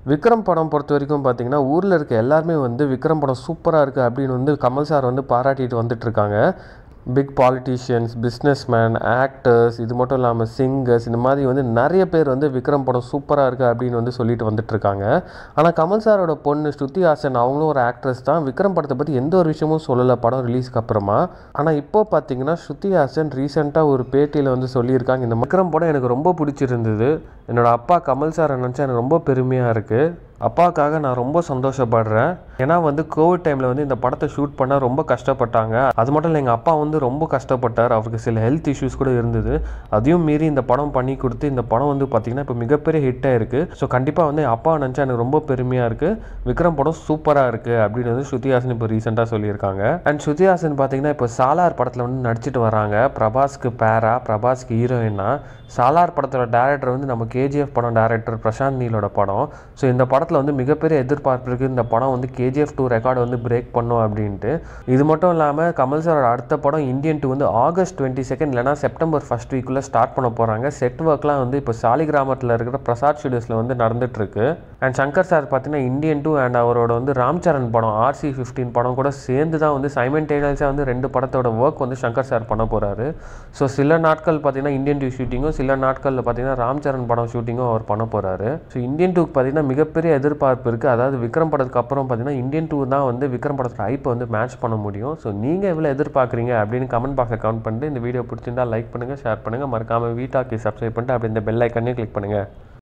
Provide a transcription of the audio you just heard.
விக்ரம் படம் பொறுத்த வரைக்கும் பார்த்தீங்கன்னா ஊரில் இருக்க எல்லாருமே வந்து விக்ரம் படம் சூப்பராக இருக்குது அப்படின்னு வந்து கமல் சார் வந்து பாராட்டிட்டு வந்துட்டுருக்காங்க பிக் பாலிட்டிஷியன்ஸ் பிஸ்னஸ்மேன் ஆக்டர்ஸ் இது மட்டும் இல்லாமல் சிங்கர்ஸ் இந்த மாதிரி வந்து நிறைய பேர் வந்து விக்ரம் படம் சூப்பராக இருக்குது அப்படின்னு வந்து சொல்லிட்டு வந்துட்டுருக்காங்க ஆனால் கமல் சாரோட பொண்ணு ஸ்ருதி ஹாசன் அவங்களும் ஒரு ஆக்ட்ரஸ் தான் விக்ரம் படத்தை பற்றி எந்த ஒரு விஷயமும் சொல்லலை படம் ரிலீஸ்க்கு அப்புறமா ஆனால் இப்போ பார்த்தீங்கன்னா ஸ்ருதி ஹாசன் ரீசெண்டாக ஒரு பேட்டியில் வந்து சொல்லியிருக்காங்க இந்த விக்ரம் படம் எனக்கு ரொம்ப பிடிச்சிருந்தது என்னோட அப்பா கமல் சாரை நினச்சா எனக்கு ரொம்ப பெருமையாக இருக்குது அப்பாவுக்காக நான் ரொம்ப சந்தோஷப்படுறேன் ஏன்னா வந்து கோவிட் டைமில் வந்து இந்த படத்தை ஷூட் பண்ண ரொம்ப கஷ்டப்பட்டாங்க அது மட்டும் இல்லை எங்கள் அப்பா வந்து ரொம்ப கஷ்டப்பட்டார் அவருக்கு சில ஹெல்த் இஷ்யூஸ் கூட இருந்தது அதையும் மீறி இந்த படம் பண்ணி கொடுத்து இந்த படம் வந்து பார்த்திங்கன்னா இப்போ மிகப்பெரிய ஹிட்டாக இருக்குது ஸோ கண்டிப்பாக வந்து என் அப்பா நினச்சா எனக்கு ரொம்ப பெருமையாக இருக்குது விக்ரம் படம் சூப்பராக இருக்குது அப்படின்னு வந்து ஸ்ருதிஹாசன் இப்போ ரீசெண்டாக சொல்லியிருக்காங்க அண்ட் ஸ்ருதிஹாசன் பார்த்தீங்கன்னா இப்போ சாலார் படத்தில் வந்து நடிச்சிட்டு வராங்க பிரபாஸ்க்கு பேரா பிரபாஸ்க்கு ஹீரோயினா சாலார் படத்தோட டேரக்டர் வந்து நம்ம கேஜிஎஃப் படம் டேரக்டர் பிரசாந்த் நீலோட படம் ஸோ இந்த படத்தில் வந்து மிகப்பெரிய எதிர்பார்ப்பு இருக்குது இந்த படம் வந்து கேஜிஎஃப் டூ ரெக்கார்டு வந்து பிரேக் பண்ணும் அப்படின்ட்டு இது மட்டும் இல்லாமல் கமல் சாரோட அடுத்த படம் இந்தியன் டூ வந்து ஆகஸ்ட் டுவெண்ட்டி செகண்ட் இல்லைனா செப்டம்பர் ஃபஸ்ட் வீக்குள்ளே ஸ்டார்ட் பண்ண போகிறாங்க செட் ஒர்க்லாம் வந்து இப்போ சாலிகிராமத்தில் இருக்கிற பிரசாத் ஸ்டுடியோஸில் வந்து நடந்துட்டுருக்கு அண்ட் சங்கர் சார் பார்த்தீங்கன்னா இந்தியன் டூ அண்ட் அவரோட வந்து ராம் சரண் படம் ஆர்சி ஃபிஃப்டீன் படம் கூட சேர்ந்து தான் வந்து சைமெண்டேனியஸாக வந்து ரெண்டு படத்தோட ஒர்க் வந்து சங்கர் சார் பண்ண போகிறாரு ஸோ சில நாட்கள் பார்த்தீங்கன்னா இந்தியன் டூ ஷூட்டிங்கும் சில நாட்களில் பார்த்தீங்கன்னா ராம் சரண் படம் ஷூட்டிங்கும் அவர் பண்ண போகிறாரு ஸோ இந்தியன் டூக்கு பார்த்தீங்கன்னா மிகப்பெரிய எதிர்பார்ப்பு இருக்குது அதாவது விக்ரம் படத்துக்கு அப்புறம் பார்த்தீங்கன்னா இந்தியன் டூ தான் வந்து விக்ரம் படத்தோட ஹைப்பை வந்து மேட்ச் பண்ண முடியும் ஸோ நீங்கள் எவ்வளோ எதிர்பார்க்குறீங்க அப்படின்னு கமெண்ட் பாக்ஸில் கமெண்ட் பண்ணிட்டு இந்த வீடியோ பிடிச்சிருந்தா லைக் பண்ணுங்கள் ஷேர் பண்ணுங்கள் மறக்காமல் வீட்டாக்கி சப்ஸ்கிரைப் பண்ணிட்டு அப்படி இந்த பெல் ஐக்கனையும் கிளிக் பண்ணுங்கள்